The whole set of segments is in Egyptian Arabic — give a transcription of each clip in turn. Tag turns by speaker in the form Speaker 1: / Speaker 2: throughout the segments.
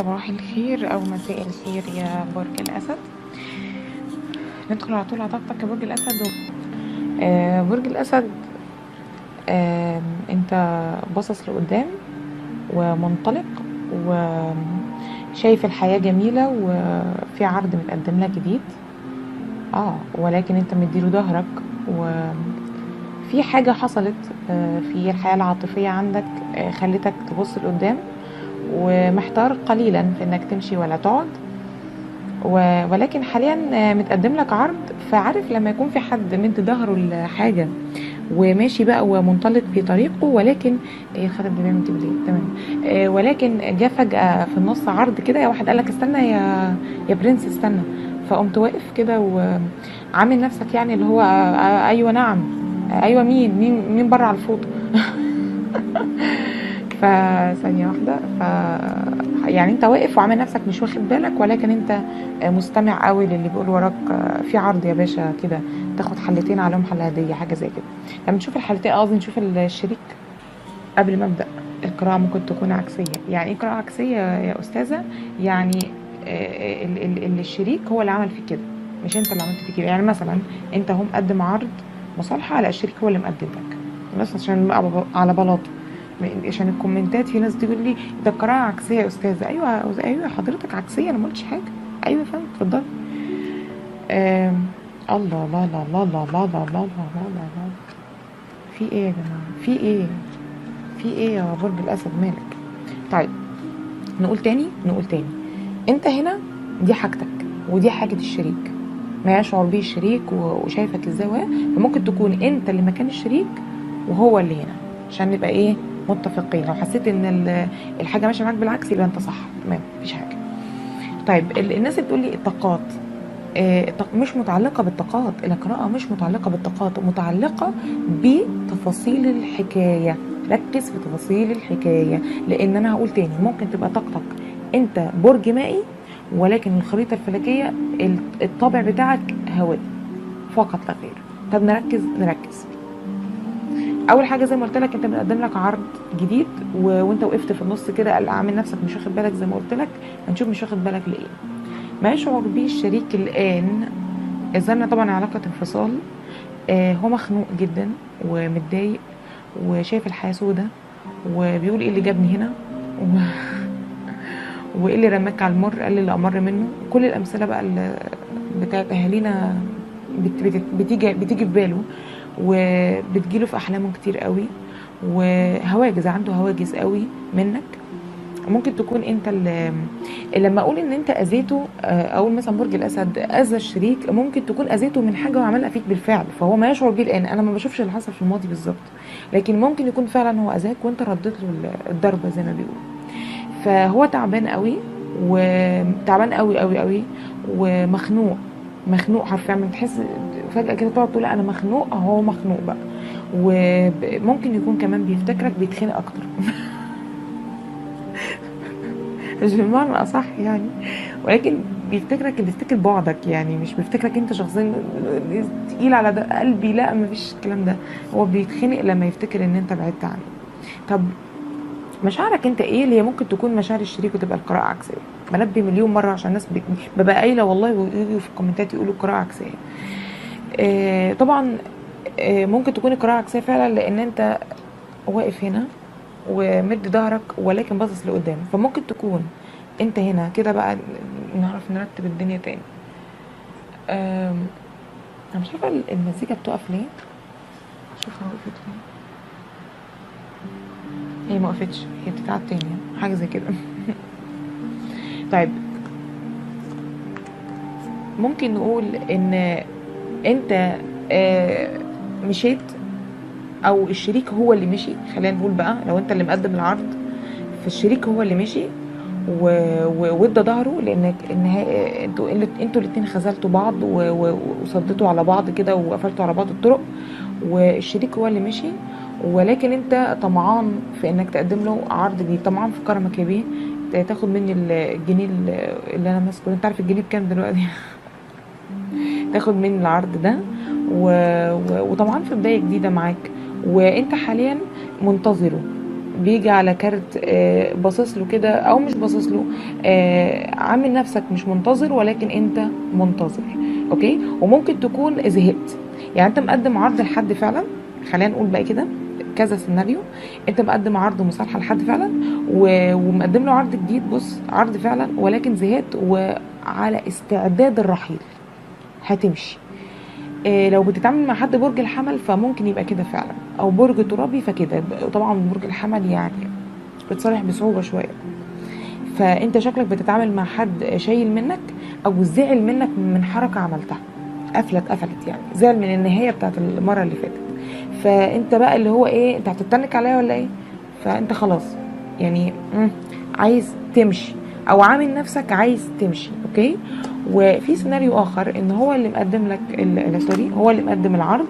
Speaker 1: صباح الخير أو مساء الخير يا برج الأسد ندخل على طول على طاقتك يا برج الأسد و... آه برج الأسد آه أنت باصص لقدام ومنطلق وشايف الحياة جميلة وفي عرض متقدم لك جديد اه ولكن انت مديله ظهرك وفي حاجة حصلت آه، في الحياة العاطفية عندك آه، خلتك تبص لقدام ومحتار قليلا في انك تمشي ولا تقعد و- ولكن حاليا آه، متقدم لك عرض فعارف لما يكون في حد مد ظهره لحاجة وماشي بقى ومنطلق في طريقه ولكن ايه الخاتم ده بيعمل كده ليه تمام آه، ولكن جه فجأة في النص عرض كده يا واحد قال لك استنى يا يا برنس استنى فقمت واقف كده وعامل نفسك يعني اللي هو آه، آه، ايوه نعم آه، ايوه مين مين مين بره على الفوطه فثانيه واحده ف يعني انت واقف وعامل نفسك مش واخد بالك ولكن انت آه، مستمع قوي للي بيقول وراك آه، في عرض يا باشا كده تاخد حلتين عليهم حل هديه حاجه زي كده لما نشوف الحلتين قصدي نشوف الشريك قبل ما ابدا القراءه ممكن تكون عكسيه يعني ايه قراءه عكسيه يا استاذه يعني آه، ال- ال- ال- الشريك هو اللي عمل فيك كده مش انت اللي عملت فيك كده يعني مثلا انت هو مقدم عرض مصالحه على الشريك هو اللي مقدم لك بس عشان نبقى ب- على بلاطه م- عشان الكومنتات في ناس تقول لي ده القراءه عكسيه يا استاذه ايوه يا أستاذة، ايوه حضرتك عكسيه انا ما قلتش حاجه ايوه فاهم اتفضلي آم، الله لا لا لا لا لا لا لا لا لا لا لا في ايه يا جماعه في ايه في ايه يا برج الاسد مالك طيب نقول تاني نقول تاني انت هنا دي حاجتك ودي حاجة الشريك ما يشعر به الشريك و- وشايفك ازاي و- فممكن تكون انت اللي مكان الشريك وهو اللي هنا عشان نبقى ايه متفقين لو حسيت ان ال- الحاجة ماشية معاك بالعكس يبقى انت صح تمام مفيش حاجة طيب ال- الناس اللي بتقول لي الطاقات آه، الطاق- مش متعلقة بالطاقات القراءة مش متعلقة بالطاقات متعلقة بتفاصيل الحكاية ركز في تفاصيل الحكاية لان انا هقول تاني ممكن تبقى طاقتك انت برج مائي ولكن الخريطة الفلكية ال- الطابع بتاعك هوائي فقط لا غير طب نركز نركز اول حاجه زي ما قلت لك انت بنقدم لك عرض جديد و... وانت وقفت في النص كده قال عامل نفسك مش واخد بالك زي ما قلت لك هنشوف مش واخد بالك لايه ما يشعر به الشريك الان اذا لنا طبعا علاقه انفصال آه هو مخنوق جدا ومتضايق وشايف الحياه سودة وبيقول ايه اللي جابني هنا و... وايه اللي رماك على المر قال اللي امر منه كل الامثله بقى اللي بتاعت اهالينا بت... بت... بتيجي بتيجي في باله وبتجيله في احلامه كتير قوي وهواجس عنده هواجس قوي منك ممكن تكون انت اللي لما اقول ان انت اذيته آه، اقول مثلا برج الاسد اذى الشريك ممكن تكون اذيته من حاجه وعملها فيك بالفعل فهو ما يشعر بيه الان انا ما بشوفش اللي حصل في الماضي بالظبط لكن ممكن يكون فعلا هو اذاك وانت رديت له الضربه زي ما بيقولوا فهو تعبان قوي وتعبان قوي قوي قوي ومخنوق مخنوق حرفيا من تحس فجأة كده تقعد تقول أنا مخنوق هو مخنوق بقى وممكن يكون كمان بيفتكرك بيتخنق أكتر مش بالمعنى الأصح يعني ولكن بيفتكرك بيفتكر بعدك يعني مش بيفتكرك انت شخصيا تقيل على ده قلبي لا مفيش الكلام ده هو بيتخنق لما يفتكر ان انت بعدت عنه طب مشاعرك انت ايه اللي هي ممكن تكون مشاعر الشريك وتبقى القراءة عكسية بنبه مليون مرة عشان الناس بت- ببقى قايلة والله ويجوا في الكومنتات يقولوا القراءة عكسية آه طبعا آه ممكن تكون القراءة عكسية فعلا لان انت واقف هنا ومد ظهرك ولكن باصص لقدام فممكن تكون انت هنا كده بقى نعرف نرتب الدنيا تاني آم، انا مش عارفه المزيكا بتقف ليه شوفها وقفت فين هي ما وقفتش هي بتتعاد تاني حاجه زي كده طيب ممكن نقول ان انت آه، مشيت او الشريك هو اللي مشي خلينا نقول بقى لو انت اللي مقدم العرض فالشريك هو اللي مشي و- و- وادى ظهره لانك ان هي- انتوا انتوا الاتنين خذلتوا بعض و- و- وصدتوا على بعض كده وقفلتوا على بعض الطرق والشريك هو اللي مشي ولكن انت طمعان في انك تقدم له عرض جديد طمعان في كرمك يا بيه تاخد مني الجنيه اللي انا ماسكه انت عارف الجنيه بكام دلوقتي تاخد مني العرض ده و... و... وطبعا في بدايه جديده معاك وانت حاليا منتظره بيجي على كارت آه، باصص له كده او مش باصص له آه، عامل نفسك مش منتظر ولكن انت منتظر اوكي وممكن تكون زهقت يعني انت مقدم عرض لحد فعلا خلينا نقول بقى كده كذا سيناريو انت مقدم عرض مصالحه لحد فعلا و- ومقدم له عرض جديد بص عرض فعلا ولكن زهقت وعلى استعداد الرحيل هتمشي إيه لو بتتعامل مع حد برج الحمل فممكن يبقى كده فعلا او برج ترابي فكده طبعا برج الحمل يعني بتصالح بصعوبه شويه فانت شكلك بتتعامل مع حد شايل منك او زعل منك من حركه عملتها قفلت قفلت يعني زعل من النهايه بتاعت المره اللي فاتت فانت بقى اللي هو ايه انت هتتنك عليا ولا ايه فانت خلاص يعني مم، عايز تمشي او عامل نفسك عايز تمشي اوكي وفي سيناريو اخر ان هو اللي مقدم لك ال- ال- سوري هو اللي مقدم العرض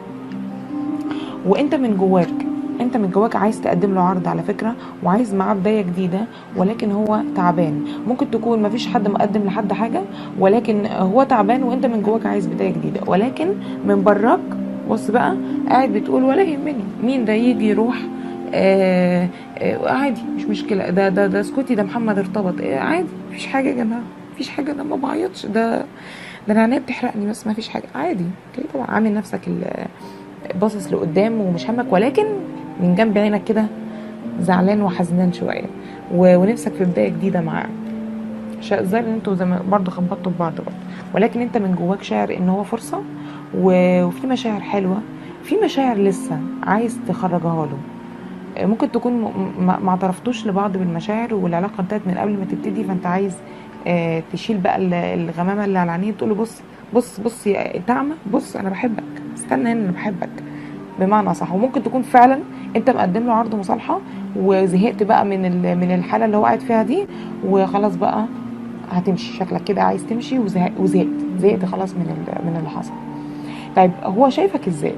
Speaker 1: وانت من جواك انت من جواك عايز تقدم له عرض على فكره وعايز معاه بدايه جديده ولكن هو تعبان ممكن تكون مفيش حد مقدم لحد حاجه ولكن هو تعبان وانت من جواك عايز بدايه جديده ولكن من براك بص بقى قاعد بتقول ولا يهمني مين ده يجي يروح آه آه عادي مش مشكله ده ده ده اسكتي ده محمد ارتبط آه عادي مفيش حاجه يا جماعه مفيش حاجه انا ما بعيطش ده ده انا عينيا بتحرقني بس مفيش حاجه عادي اوكي طبعا عامل نفسك ال- باصص لقدام ومش همك ولكن من جنب عينك كده زعلان وحزنان شويه و- ونفسك في بدايه جديده معاه شا- زي ان انتوا زي ما برضه خبطتوا في بعض برضه ولكن انت من جواك شاعر ان هو فرصه و- وفي مشاعر حلوه في مشاعر لسه عايز تخرجها له ممكن تكون م- ما ما اعترفتوش لبعض بالمشاعر والعلاقه انتهت من قبل ما تبتدي فانت عايز آه، تشيل بقى ال- الغمامه اللي على عينيه تقول له بص بص بص يا تعمى بص انا بحبك استنى هنا انا بحبك بمعنى صح وممكن تكون فعلا انت مقدم له عرض مصالحه وزهقت بقى من ال- من الحاله اللي هو قاعد فيها دي وخلاص بقى هتمشي شكلك كده عايز تمشي وزهق وزهقت زهقت خلاص من ال- من اللي حصل طيب هو شايفك ازاي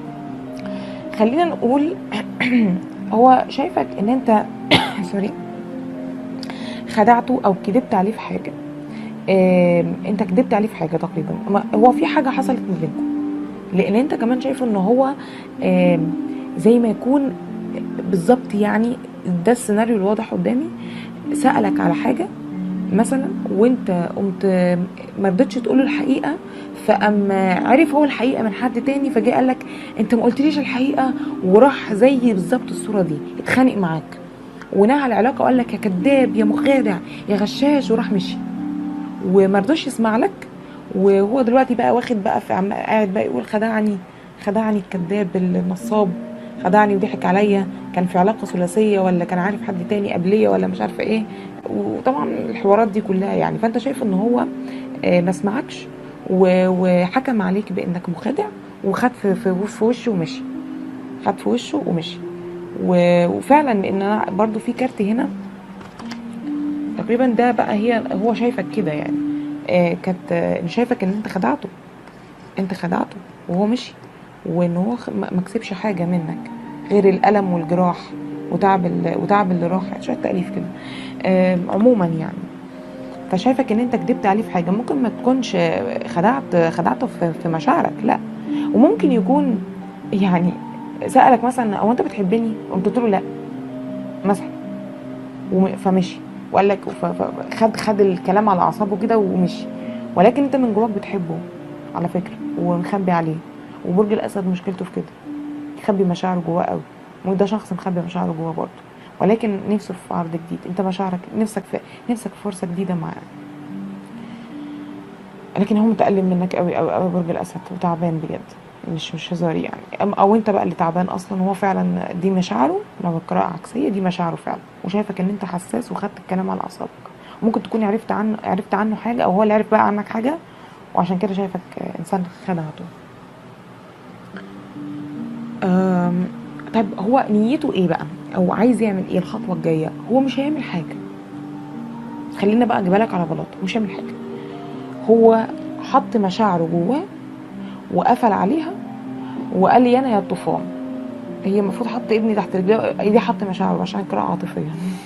Speaker 1: خلينا نقول هو شايفك ان انت سوري خدعته او كدبت عليه في حاجه آم، انت كدبت عليه في حاجه تقريبا ما- هو في حاجه حصلت ما بينكم لان انت كمان شايفه ان هو آم، زي ما يكون بالظبط يعني ده السيناريو الواضح قدامي سألك على حاجه مثلا وانت قمت ما رضيتش تقول له الحقيقه فاما عرف هو الحقيقه من حد تاني فجاء قال لك انت ما قلتليش الحقيقه وراح زي بالظبط الصوره دي اتخانق معاك ونهى العلاقه وقال لك يا كذاب يا مخادع يا غشاش وراح مشي وما رضاش يسمع لك وهو دلوقتي بقى واخد بقى في عم قاعد بقى يقول خدعني خدعني الكذاب النصاب خدعني وضحك عليا كان في علاقه ثلاثيه ولا كان عارف حد تاني قبليه ولا مش عارفه ايه وطبعا الحوارات دي كلها يعني فانت شايف ان هو آه، ما سمعكش و- وحكم عليك بانك مخادع وخد في في في وشه ومشي خد في وشه ومشي و- وفعلا ان انا برضو في كارت هنا تقريبا ده بقى هي هو شايفك كده يعني آه، كانت آه، شايفك ان انت خدعته انت خدعته وهو مشي وان هو خ- ما ما كسبش حاجه منك غير الالم والجراح وتعب ال- وتعب اللي راح شويه تاليف كده آه، عموما يعني فشايفك ان انت كدبت عليه في حاجه ممكن ما تكونش آه، خدعت خدعته في في مشاعرك لا وممكن يكون يعني سالك مثلا هو انت بتحبني قمت قلت له لا مثلا وم- فمشي وقال لك ف- ف- خد خد الكلام على اعصابه كده ومشي ولكن انت من جواك بتحبه على فكره ومخبي عليه وبرج الاسد مشكلته في كده يخبي مشاعره جواه قوي وده شخص مخبي مشاعره جواه برضه ولكن نفسه في عرض جديد انت مشاعرك نفسك في نفسك في فرصه جديده معاه لكن هو متألم منك قوي قوي قوي برج الاسد وتعبان بجد مش مش هزار يعني أم- او انت بقى اللي تعبان اصلا هو فعلا دي مشاعره لو القراءه عكسيه دي مشاعره فعلا وشايفك ان انت حساس وخدت الكلام على اعصابك ممكن تكون عرفت عنه عرفت عنه حاجه او هو اللي عرف بقى عنك حاجه وعشان كده شايفك انسان خدعته أم، طيب هو نيته ايه بقى او عايز يعمل ايه الخطوه الجايه هو مش هيعمل حاجه خلينا بقى اجيبها لك على بلاطه مش هيعمل حاجه هو حط مشاعره جواه وقفل عليها وقال لي انا يا الطوفان هي المفروض حط ابني تحت رجليه ايدي حط مشاعره عشان قراءة عاطفية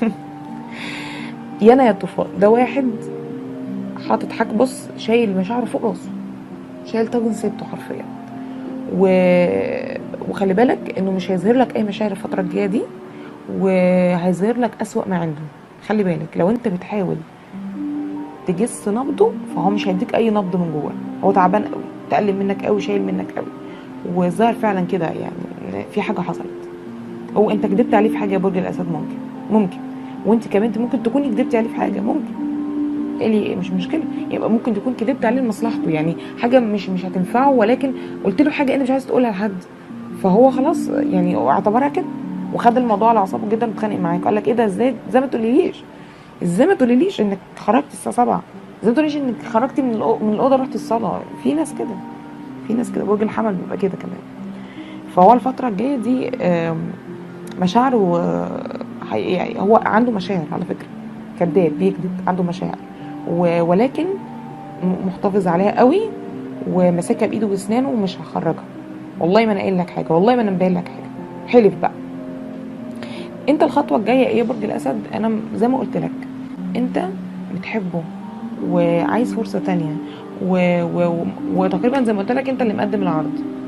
Speaker 1: يا انا يا الطوفان ده واحد حاطط حاجة بص شايل مشاعره فوق راسه شايل طاجن سته حرفيا و... وخلي بالك انه مش هيظهر لك اي مشاعر الفترة الجاية دي وهيظهر لك اسوأ ما عنده خلي بالك لو انت بتحاول تجس نبضه فهو مش هيديك اي نبض من جوه هو تعبان قوي تقلب منك قوي شايل منك قوي وظهر فعلا كده يعني في حاجه حصلت هو انت كدبت عليه في حاجه يا برج الاسد ممكن ممكن وانت كمان انت ممكن تكوني كدبتي عليه في حاجه ممكن إيه لي مش مشكله يبقى ممكن تكون كدبت عليه لمصلحته يعني حاجه مش مش هتنفعه ولكن قلت له حاجه انت مش عايز تقولها لحد فهو خلاص يعني هو اعتبرها كده وخد الموضوع على اعصابه جدا واتخانق معاك قال لك ايه ده ازاي ازاي ما تقوليليش ازاي ما تقوليليش انك خرجتي الساعه 7 ازاي ما تقوليش انك خرجتي من الأو- من الاوضه رحتي الصلاه في ناس كده في ناس كده برج الحمل بيبقى كده كمان فهو الفتره الجايه دي آم، مشاعره آه، حقيقي- يعني هو عنده مشاعر على فكره كذاب بيكذب عنده مشاعر و- ولكن م- محتفظ عليها قوي وماسكها بايده واسنانه ومش هخرجها والله ما انا قايل لك حاجه والله ما انا مبين لك حاجه حلف بقى انت الخطوه الجايه ايه يا برج الاسد انا م- زي ما قلت لك انت بتحبه وعايز فرصه تانية و... و... وتقريبا زي ما قلت لك انت اللي مقدم العرض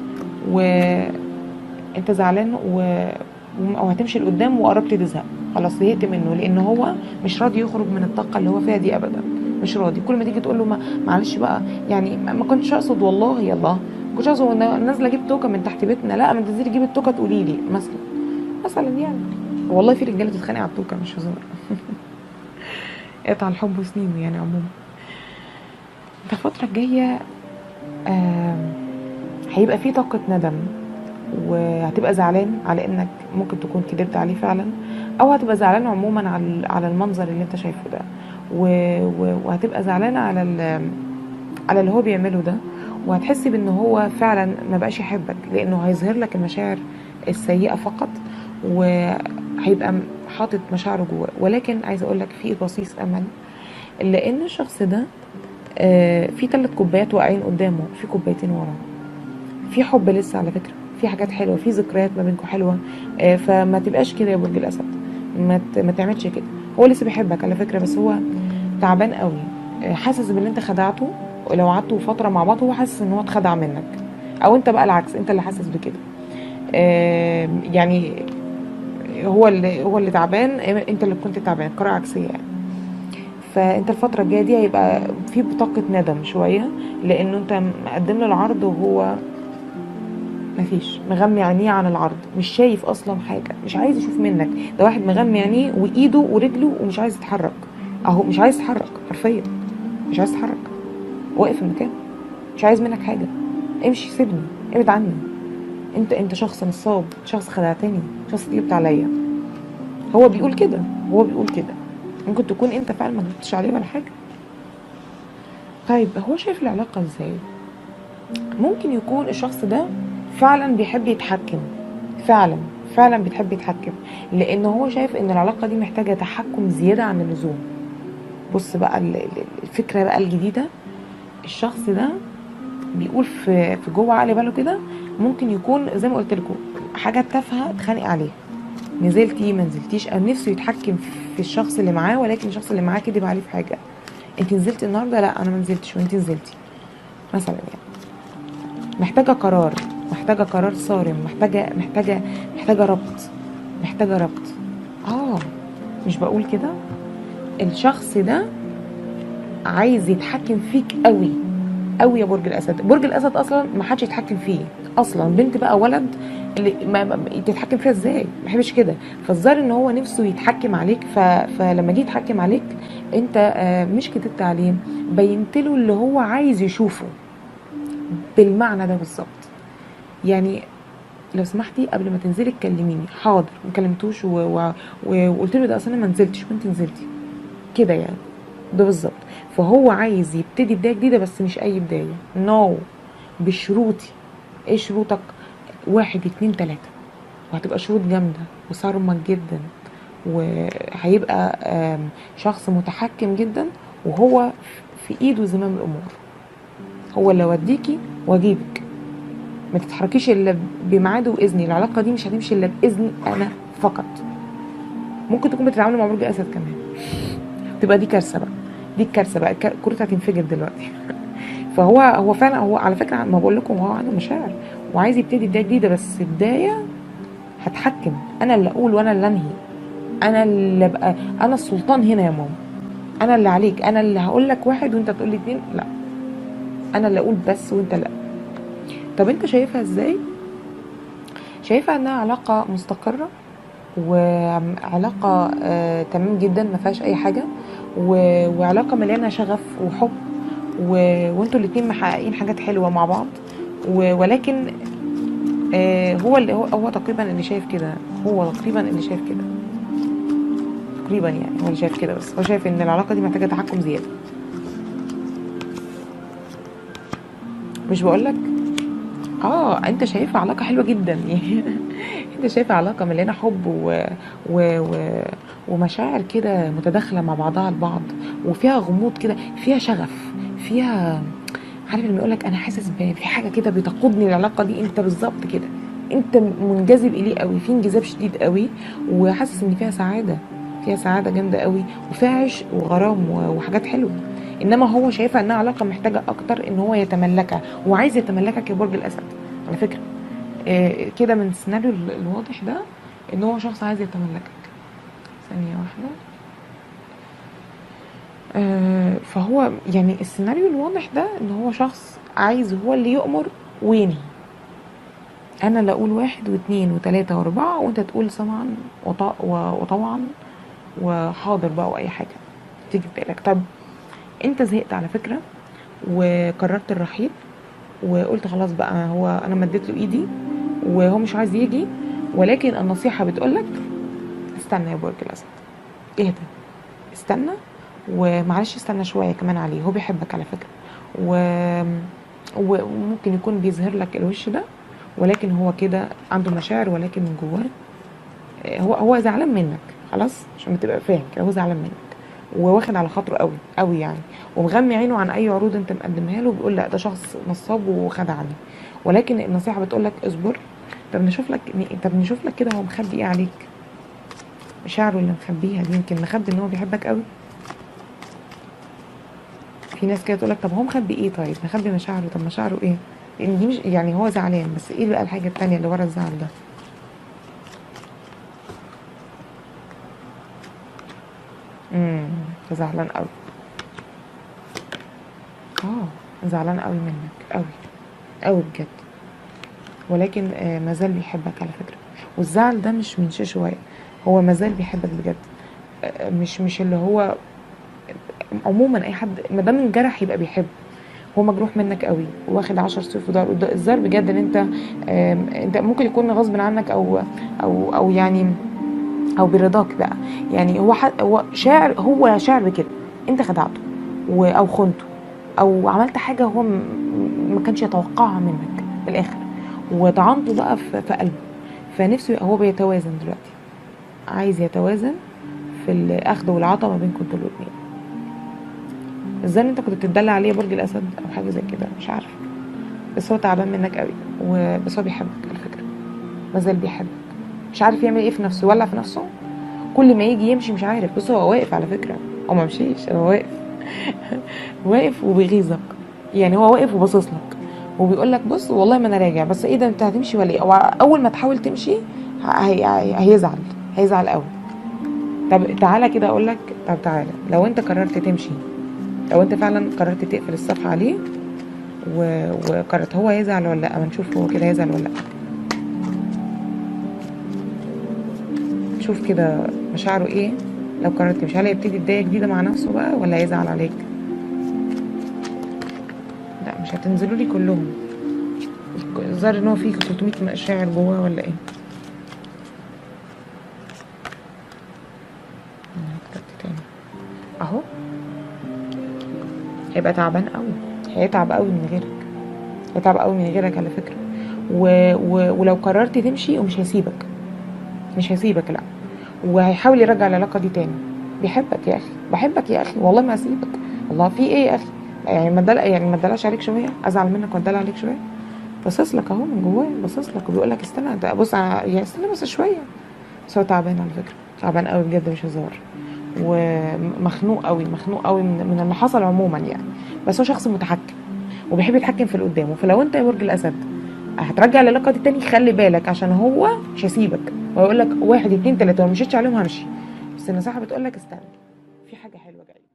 Speaker 1: وانت زعلان و... وم- وهتمشي لقدام وقربت تزهق خلاص زهقت منه لان هو مش راضي يخرج من الطاقه اللي هو فيها دي ابدا مش راضي كل ما تيجي تقول له ما معلش بقى يعني ما ما كنتش اقصد والله يلا ما كنتش اقصد وانا نازله اجيب توكه من تحت بيتنا لا ما تنزلي جيبي التوكه تقولي لي مثلا مثلا يعني والله في رجاله تتخانق على التوكه مش هزار قطع الحب وسنينه يعني عموما انت الفتره الجايه آم، هيبقى في طاقه ندم وهتبقى زعلان على انك ممكن تكون كدبت عليه فعلا او هتبقى زعلان عموما على على المنظر اللي انت شايفه ده و... و... وهتبقى زعلانه على ال... على اللي هو بيعمله ده وهتحسي بان هو فعلا ما بقاش يحبك لانه هيظهر لك المشاعر السيئه فقط وهيبقى م- حاطط مشاعره جواه ولكن عايزه اقول لك في بصيص امل لان الشخص ده آه، في ثلاث كوبايات واقعين قدامه في كوبايتين وراه في حب لسه على فكره في حاجات حلوه في ذكريات ما بينكم حلوه آه، فما تبقاش كده يا برج الاسد ما ت- ما تعملش كده هو لسه بيحبك على فكره بس هو تعبان قوي آه، حاسس باللي انت خدعته ولو قعدتوا فتره مع بعض هو حاسس ان هو اتخدع منك او انت بقى العكس انت اللي حاسس بكده آه، يعني هو اللي هو اللي تعبان انت اللي كنت تعبان قراءة عكسية يعني فانت الفترة الجاية دي هيبقى في بطاقة ندم شوية لانه انت مقدم له العرض وهو مفيش مغمي عينيه عن العرض مش شايف اصلا حاجة مش عايز يشوف منك ده واحد مغمي عينيه وايده ورجله ومش عايز يتحرك اهو مش عايز يتحرك حرفيا مش عايز يتحرك واقف في مكانه مش عايز منك حاجة امشي سيبني ابعد عني انت انت شخص نصاب شخص خدعتني شخص قلبت عليا هو بيقول كده هو بيقول كده ممكن تكون انت فعلا ما جبتش عليه ولا حاجه طيب هو شايف العلاقه ازاي ممكن يكون الشخص ده فعلا بيحب يتحكم فعلا فعلا بيحب يتحكم لان هو شايف ان العلاقه دي محتاجه تحكم زياده عن اللزوم بص بقى ال- ال- الفكره بقى الجديده الشخص ده بيقول في في جوه عقل باله كده ممكن يكون زي ما قلت لكم حاجه تافهه اتخانق عليها نزلتي ما نزلتيش او نفسه يتحكم في الشخص اللي معاه ولكن الشخص اللي معاه كدب عليه في حاجه انت نزلتي النهارده لا انا ما نزلتش وانت نزلتي مثلا يعني محتاجه قرار محتاجه قرار صارم محتاجه محتاجه محتاجه ربط محتاجه ربط اه مش بقول كده الشخص ده عايز يتحكم فيك قوي قوي يا برج الاسد برج الاسد اصلا ما حدش يتحكم فيه اصلا بنت بقى ولد اللي ما ما- تتحكم فيها ازاي ما بحبش كده فالظاهر ان هو نفسه يتحكم عليك ف... فلما جه يتحكم عليك انت آه، مش كدبت عليه بينت له اللي هو عايز يشوفه بالمعنى ده بالظبط يعني لو سمحتي قبل ما تنزلي تكلميني حاضر ما كلمتوش و... و... و... وقلت له ده اصلا أنا ما نزلتش وانت نزلتي كده يعني ده بالظبط فهو عايز يبتدي بدايه جديده بس مش اي بدايه نو no. بشروطي ايه شروطك واحد اتنين تلاته وهتبقى شروط جامده وصارمه جدا وهيبقى آم، شخص متحكم جدا وهو في ايده زمام الامور هو اللي اوديكي واجيبك ما تتحركيش الا بميعاد واذني العلاقه دي مش هتمشي الا باذن انا فقط ممكن تكون بتتعاملي مع برج اسد كمان تبقى دي كارثه بقى دي الكارثه بقى الكار- الكروت هتنفجر دلوقتي فهو هو فعلا هو على فكره ما بقول لكم هو عنده مشاعر وعايز يبتدي بدايه جديده بس بدايه هتحكم انا اللي اقول وانا اللي انهي انا اللي ابقى انا السلطان هنا يا ماما انا اللي عليك انا اللي هقول لك واحد وانت تقول لي اتنين لا انا اللي اقول بس وانت لا طب انت شايفها ازاي شايفها انها علاقه مستقره وعلاقه آه تمام جدا ما فيهاش اي حاجه و... وعلاقه مليانه شغف وحب و... وانتوا الاتنين محققين حاجات حلوه مع بعض و... ولكن آه هو اللي هو, هو تقريبا اللي شايف كده هو تقريبا اللي شايف كده تقريبا يعني هو اللي شايف كده بس هو شايف ان العلاقه دي محتاجه تحكم زياده مش بقولك اه انت شايفها علاقه حلوه جدا يعني انت شايفها علاقه مليانه حب و... و... و... ومشاعر كده متداخله مع بعضها البعض وفيها غموض كده فيها شغف فيها عارف لما يقولك انا حاسس ب- في حاجه كده بتقودني العلاقه دي انت بالظبط كده انت منجذب اليه قوي في انجذاب شديد قوي وحاسس ان فيها سعاده فيها سعاده جامده قوي وفيها عشق وغرام و- وحاجات حلوه انما هو شايفها انها علاقه محتاجه اكتر ان هو يتملكها وعايز يتملكك يا برج الاسد على فكره آه، كده من السيناريو ال- الواضح ده ان هو شخص عايز يتملكك ثانيه واحده آه، فهو يعني السيناريو الواضح ده ان هو شخص عايز هو اللي يؤمر وينهي انا اللي اقول واحد واثنين وثلاثة واربعة وانت تقول سمعا وط- و- وطوعا وحاضر بقى واي حاجة تيجي في بالك طب انت زهقت على فكرة وقررت الرحيل وقلت خلاص بقى هو انا مديت له ايدي وهو مش عايز يجي ولكن النصيحة بتقولك استنى يا برج الاسد اهدى استنى ومعلش استنى شوية كمان عليه هو بيحبك على فكرة و... و- وممكن يكون بيظهر لك الوش ده ولكن هو كده عنده مشاعر ولكن من جواه آه، هو هو زعلان منك خلاص عشان تبقى فاهم كده هو زعلان منك وواخد على خاطره قوي قوي يعني ومغمي عينه عن اي عروض انت مقدمها له بيقول لا ده شخص نصاب وخدعني ولكن النصيحه بتقول لك اصبر طب نشوف لك طب نشوف لك كده هو مخبي ايه عليك مشاعره اللي مخبيها دي يمكن مخبي ان هو بيحبك قوي في ناس كده تقول لك طب هو مخبي ايه طيب مخبي مشاعره طب مشاعره ايه لان دي مش يعني هو زعلان بس ايه بقى الحاجه التانية اللي ورا الزعل ده امم زعلان قوي اه زعلان قوي منك قوي قوي بجد ولكن آه مازال بيحبك على فكره والزعل ده مش من شيء شويه هو مازال بيحبك بجد آه مش مش اللي هو عموما اي حد ما دام انجرح يبقى بيحب هو مجروح منك قوي واخد عشر سيوف ودار وده الزار بجد ان انت آم، انت ممكن يكون غصب عنك او او او يعني او برضاك بقى يعني هو ح- هو شاعر هو شاعر بكده انت خدعته و- او خنته او عملت حاجه هو م- ما كانش يتوقعها منك في الاخر وطعنته بقى في في قلبه فنفسه يبقى هو بيتوازن دلوقتي عايز يتوازن في الاخذ والعطاء ما بينكم انتوا الاتنين ازاي انت كنت بتدلع عليه يا برج الاسد او حاجه زي كده مش عارفه بس هو تعبان منك قوي وبس هو بيحبك على فكره مازال بيحبك مش عارف يعمل ايه في نفسه ولا في نفسه كل ما يجي يمشي مش عارف بص هو واقف على فكره هو ما مشيش هو واقف واقف وبيغيظك يعني هو واقف وباصص لك وبيقول لك بص والله ما انا راجع بس ايه ده انت هتمشي ولا ايه أو اول ما تحاول تمشي هي... هي... هيزعل هيزعل قوي طب تعالى كده اقول لك طب تعالى لو انت قررت تمشي لو انت فعلا قررت تقفل الصفحه عليه و... وقررت هو يزعل ولا لا اما نشوف هو كده يزعل ولا لا شوف كده مشاعره ايه لو قررت تمشي هل هيبتدي بدايه جديده مع نفسه بقى ولا هيزعل عليك لا مش هتنزلوا لي كلهم الظاهر ان هو فيه 300 مشاعر جواه ولا ايه أنا كتبت تاني اهو هيبقى تعبان قوي هيتعب قوي من غيرك هيتعب قوي من غيرك على فكره و... و... ولو قررت تمشي ومش هيسيبك مش هيسيبك لا وهيحاول يرجع العلاقه دي تاني بيحبك يا اخي بحبك يا اخي والله ما هسيبك والله في ايه يا اخي يعني ما دل... يعني ما ادلعش عليك شويه ازعل منك وادلع عليك شويه باصص لك اهو من جواه باصص لك وبيقول لك استنى ده بص أنا- يعني استنى بس شويه بس هو تعبان على فكره تعبان قوي بجد مش هزار ومخنوق قوي مخنوق قوي من, من اللي حصل عموما يعني بس هو شخص متحكم وبيحب يتحكم في اللي قدامه فلو انت يا برج الاسد هترجع العلاقه دي تاني خلي بالك عشان هو مش هيسيبك ويقول لك واحد اتنين تلاته لو مشيتش عليهم همشي بس النصيحه بتقول لك استنى في حاجه حلوه جايه